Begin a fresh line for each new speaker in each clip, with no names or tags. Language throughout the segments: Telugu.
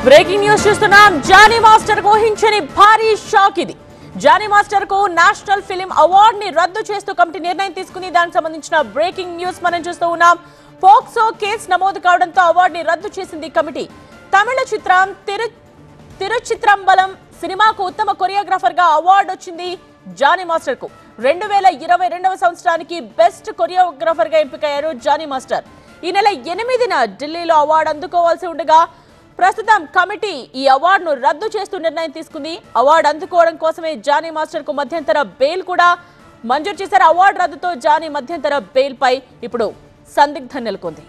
బ్రేకింగ్ న్యూస్ చూస్తున్నాం జానీ మాస్టర్ కు ఊహించని భారీ షాక్ ఇది జానీ మాస్టర్ కు నేషనల్ ఫిలిం అవార్డ్ ని రద్దు చేస్తూ కమిటీ నిర్ణయం తీసుకుని దానికి సంబంధించిన బ్రేకింగ్ న్యూస్ మనం చూస్తూ ఉన్నాం పోక్సో కేసు నమోదు కావడంతో అవార్డు ని రద్దు చేసింది కమిటీ తమిళ చిత్రం తిరు తిరుచిత్రంబలం సినిమాకు ఉత్తమ కొరియోగ్రాఫర్ గా అవార్డు వచ్చింది జానీ మాస్టర్ కు రెండు వేల ఇరవై రెండవ సంవత్సరానికి బెస్ట్ కొరియోగ్రాఫర్ గా ఎంపికయ్యారు జానీ మాస్టర్ ఈ నెల ఎనిమిదిన ఢిల్లీలో అవార్డు అందుకోవాల్సి ఉండగా ప్రస్తుతం కమిటీ ఈ అవార్డును రద్దు చేస్తూ నిర్ణయం తీసుకుంది అవార్డు అందుకోవడం కోసమే జానీ మాస్టర్ కు మధ్యంతర బెయిల్ కూడా మంజూరు చేశారు అవార్డు రద్దుతో జానీ మధ్యంతర బెయిల్ పై ఇప్పుడు సందిగ్ధం నెలకొంది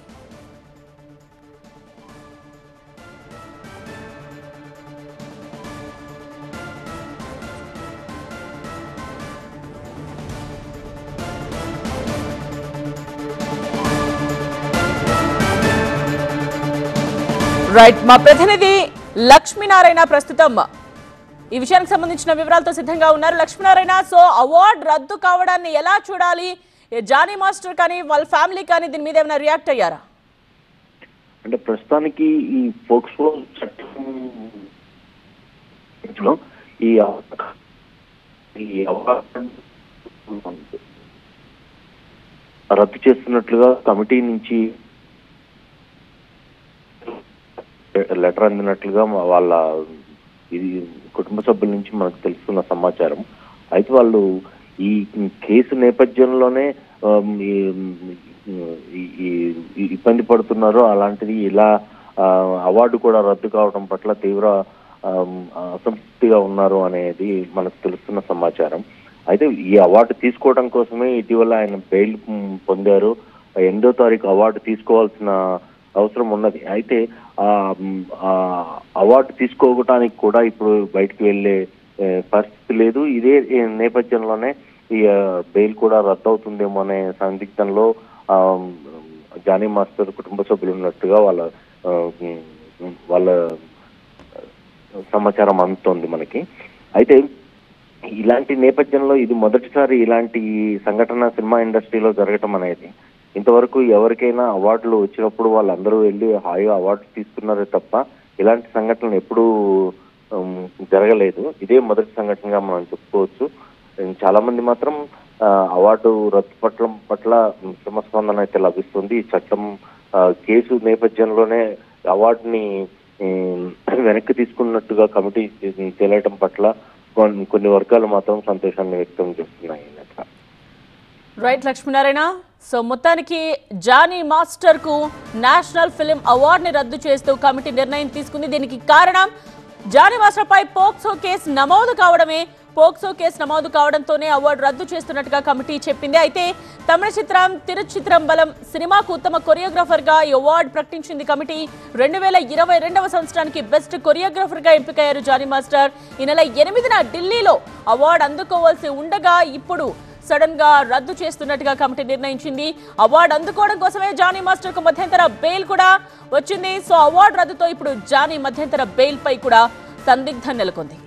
రైట్ మా ప్రతినిధి లక్ష్మీనారాయణ ప్రస్తుతం ఈ విషయానికి సంబంధించిన వివరాలతో సిద్ధంగా ఉన్నారు లక్ష్మీనారాయణ సో అవార్డు రద్దు కావడాన్ని ఎలా చూడాలి ఏ జానీ మాస్టర్ కానీ వాళ్ళ ఫ్యామిలీ కానీ దీని మీద ఏమైనా రియాక్ట్ అయ్యారా
అంటే ప్రస్తుతానికి ఈ పోక్సో చట్టం లో ఈ అవ- ఈ అవార్డు రద్దు చేస్తున్నట్లుగా కమిటీ నుంచి లెటర్ అందినట్లుగా మా- వాళ్ళ ఇది కుటుంబ సభ్యుల నుంచి మనకు తెలుస్తున్న సమాచారం అయితే వాళ్ళు ఈ కేసు నేపథ్యంలోనే ఆమ్, ఈ ఈ- ఈ- ఈ ఇబ్బంది పడుతున్నారు అలాంటిది ఇలా ఆ, అవార్డు కూడా రద్దు కావడం పట్ల తీవ్ర ఆమ్, అసంతృప్తిగా ఉన్నారు అనేది మనకు తెలుస్తున్న సమాచారం అయితే ఈ అవార్డు తీసుకోవడం కోసమే ఇటీవల ఆయన బెయిల్ మ్, పొందారు ఎనిమిదో తారీఖు అవార్డు తీసుకోవాల్సిన అవసరం ఉన్నది అయితే ఆ మ్, ఆ అవార్డు తీసుకోవడానికి కూడా ఇప్పుడు బయటికి వెళ్ళే ఏ, పరిస్థితి లేదు ఇదే ఏ, నేపథ్యంలోనే ఈ ఆ, బెయిల్ కూడా రద్దు అవుతుందేమో అనే సందిగ్ధంలో ఆ, జానీ మాస్టర్ కుటుంబ సభ్యులు ఉన్నట్టుగా వాళ్ళ ఆ, మ్, వాళ్ళ సమాచారం అందుతోంది మనకి అయితే ఇలాంటి నేపథ్యంలో ఇది మొదటిసారి ఇలాంటి సంఘటన సినిమా ఇండస్ట్రీలో జరగటం అనేది ఇంతవరకు ఎవరికైనా అవార్డులు వచ్చినప్పుడు వాళ్ళందరూ వెళ్ళి హాయిగా అవార్డు తీసుకున్నారే తప్ప ఇలాంటి సంఘటనలు ఎప్పుడూ ఉమ్, జరగలేదు ఇదే మొదటి సంఘటనగా మనం చెప్పుకోవచ్చు ఉమ్, చాలా మంది మాత్రం ఆ, అవార్డు రద్దు పట్ల పట్ల మిశ్రమ స్పందన అయితే లభిస్తుంది ఈ చట్టం ఆ, కేసు నేపథ్యంలోనే అవార్డుని ఉమ్, వెనక్కి తీసుకున్నట్టుగా కమిటీ తేలటం పట్ల కొన్ని కొన్ని వర్గాలు మాత్రం సంతోషాన్ని వ్యక్తం చేస్తున్నాయి అట్లా
రైట్ లక్ష్మీనారాయణ సో మొత్తానికి జానీ మాస్టర్ కు నేషనల్ ఫిలిం అవార్డు ని రద్దు చేస్తూ కమిటీ నిర్ణయం తీసుకుంది దీనికి కారణం జానీ మాస్టర్ పై పోక్సో కేసు నమోదు కావడమే పోక్సో కేసు నమోదు కావడంతోనే అవార్డు రద్దు చేస్తున్నట్టుగా కమిటీ చెప్పింది అయితే తమిళ చిత్రం తిరుచిత్రం బలం సినిమాకు ఉత్తమ కొరియోగ్రాఫర్ గా ఈ అవార్డు ప్రకటించింది కమిటీ రెండు వేల ఇరవై రెండవ సంవత్సరానికి బెస్ట్ కొరియోగ్రాఫర్ గా ఎంపికయ్యారు జానీ మాస్టర్ ఈ నెల ఎనిమిదిన ఢిల్లీలో అవార్డు అందుకోవాల్సి ఉండగా ఇప్పుడు సడన్ గా రద్దు చేస్తున్నట్టుగా కమిటీ నిర్ణయించింది అవార్డు అందుకోవడం కోసమే జానీ మాస్టర్ కు మధ్యంతర బెయిల్ కూడా వచ్చింది సో అవార్డు రద్దుతో ఇప్పుడు జానీ మధ్యంతర బెయిల్ పై కూడా సందిగ్ధం నెలకొంది